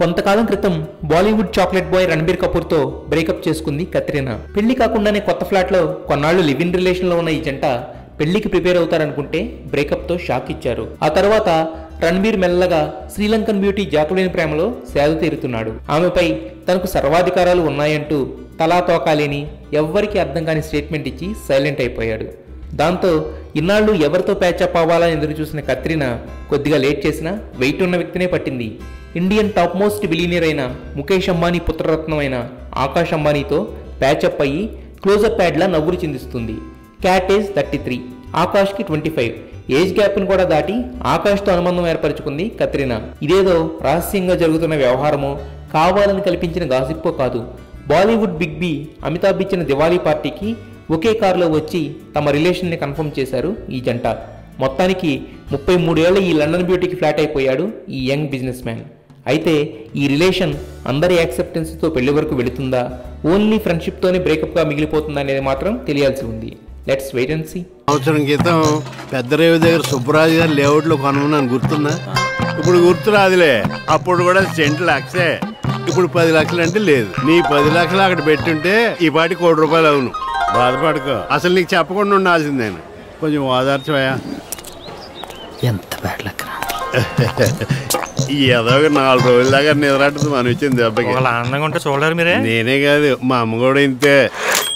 కొంతకాలం క్రితం Bollywood chocolate boy Ranbir Kapoor తో బ్రేకప్ చేసుకుంది కత్రినా పెళ్లి కాకుండానే కొత్త ఫ్లాట్ లో కొన్నాళ్లు లివ్ ఇన్ రిలేషన్ లో ఉన్న ఈ జంట పెళ్లికి ప్రిపేర్ అవుతారనుకుంటే బ్రేకప్ తో షాక్ ఇచ్చారు ఆ తర్వాత రణబీర్ మెల్లగా శ్రీలంకన్ బ్యూటీ జాకులిన్ ప్రేమలో సేద తీరుతున్నాడు ఆమెపై తనకు సర్వాధికారాలు ఉన్నాయంటూ తలా తోకాలేని ఎవ్వరికీ అర్థం కాని స్టేట్మెంట్ ఇచ్చి సైలెంట్ అయిపోయాడు దాంతో ఇన్నాళ్ళు ఎవరితో ప్యాచప్ అవ్వాలని ఎదురు చూసిన కత్రినా కొద్దిగా లేట్ చేసినా వెయిట్ ఉన్న వ్యక్తినే పట్టింది ఇండియన్ టాప్ మోస్ట్ బిలీనియర్ అయిన ముఖేష్ అంబానీ పుత్రరత్నం అయిన ఆకాష్ అంబానీతో ప్యాచప్ అయ్యి క్లోజప్ ప్యాడ్లా నవ్వులు చిందిస్తుంది క్యాట్ ఏజ్ థర్టీ త్రీ ఆకాష్కి ట్వంటీ ఫైవ్ ఏజ్ గ్యాప్ను కూడా దాటి ఆకాష్తో అనుబంధం ఏర్పరచుకుంది కత్రినా ఇదేదో రహస్యంగా జరుగుతున్న వ్యవహారమో కావాలని కల్పించిన గాసిప్పో కాదు బాలీవుడ్ బిగ్ బి అమితాబ్ ఇచ్చిన దివాళీ పార్టీకి ఒకే కారులో వచ్చి తమ రిలేషన్ని కన్ఫర్మ్ చేశారు ఈ జంట మొత్తానికి ముప్పై మూడేళ్ల ఈ లండన్ బ్యూటీకి ఫ్లాట్ అయిపోయాడు ఈ యంగ్ బిజినెస్ మ్యాన్ అయితే ఈ రిలేషన్ అందరి యాక్సెప్టెన్స్తో పెళ్లి వరకు వెళుతుందా ఓన్లీ ఫ్రెండ్షిప్తోనే బ్రేకప్గా మిగిలిపోతుందా అనేది మాత్రం తెలియాల్సి ఉంది లెట్స్ వెయిట్ అండ్ సీ సంవత్సరం క్రితం పెద్దరేవి దగ్గర సుబ్బరాజు గారి లేఅవుట్లో కొనున్నాను గుర్తుందా ఇప్పుడు గుర్తు రాదులే అప్పుడు కూడా సెంట్ లక్షే ఇప్పుడు పది లక్షలు అంటే లేదు నీ పది లక్షలు అక్కడ పెట్టుంటే ఈ పాటి కోటి రూపాయలు అవును బాధపడుకో అసలు నీకు చెప్పకుండా ఉండాల్సిందేను కొంచెం ఓదార్చవయా ఎంత బ్యాడ్ లక్ ఏదో ఒక నాలుగు రోజుల దాకా నిద్రట్టదు మనం ఇచ్చింది దెబ్బకి ఒకళ్ళ ఆనందంగా ఉంటే చూడలేరు మీరే నేనే కాదు మా అమ్మ కూడా ఇంతే